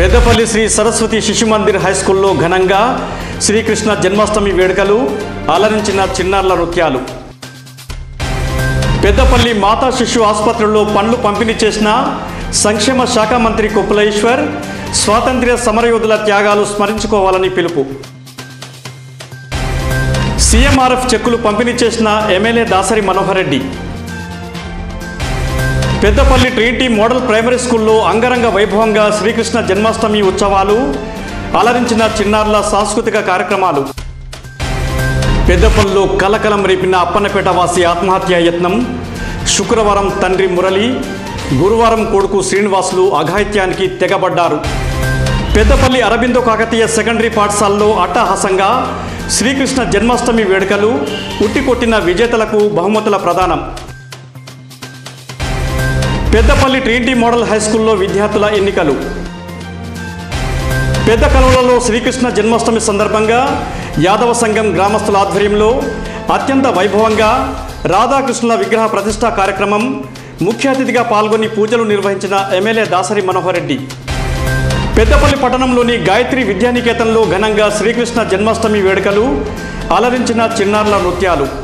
పెద్దపల్లి శ్రీ సరస్వతి శిశు మందిర్ హై స్కూల్లో ఘనంగా శ్రీకృష్ణ జన్మాష్టమి వేడుకలు అలరించిన చిన్నారుల నృత్యాలు పెద్దపల్లి మాతా శిశు ఆసుపత్రిలో పండ్లు పంపిణీ చేసిన సంక్షేమ శాఖ మంత్రి కుప్పలేశ్వర్ స్వాతంత్ర్య సమరయోధుల త్యాగాలు స్మరించుకోవాలని పిలుపు సీఎంఆర్ఎఫ్ చెక్కులు పంపిణీ చేసిన ఎమ్మెల్యే దాసరి మనోహర్ రెడ్డి పెద్దపల్లి ట్రీటీ మోడల్ ప్రైమరీ స్కూల్లో అంగరంగ వైభవంగా శ్రీకృష్ణ జన్మాష్టమి ఉత్సవాలు అలరించిన చిన్నారుల సాంస్కృతిక కార్యక్రమాలు పెద్దపల్లిలో కలకలం రేపిన అప్పన్నపేట వాసి ఆత్మహత్యా యత్నం శుక్రవారం తండ్రి మురళి గురువారం కొడుకు శ్రీనివాసులు అఘాయిత్యానికి తెగబడ్డారు పెద్దపల్లి అరబిందో కాకతీయ సెకండరీ పాఠశాలలో అట్టహాసంగా శ్రీకృష్ణ జన్మాష్టమి వేడుకలు ఉట్టికొట్టిన విజేతలకు బహుమతుల ప్రదానం పెద్దపల్లి ట్రీటీ మోడల్ హై స్కూల్లో విద్యార్థుల ఎన్నికలు పెద్ద కలవలలో శ్రీకృష్ణ జన్మాష్టమి సందర్భంగా యాదవ సంఘం గ్రామస్తుల ఆధ్వర్యంలో అత్యంత వైభవంగా రాధాకృష్ణుల విగ్రహ ప్రతిష్ఠా కార్యక్రమం ముఖ్య అతిథిగా పాల్గొని పూజలు నిర్వహించిన ఎమ్మెల్యే దాసరి మనోహర్ రెడ్డి పెద్దపల్లి పట్టణంలోని గాయత్రి విద్యానికేతన్లో ఘనంగా శ్రీకృష్ణ జన్మాష్టమి వేడుకలు అలరించిన చిన్నారుల నృత్యాలు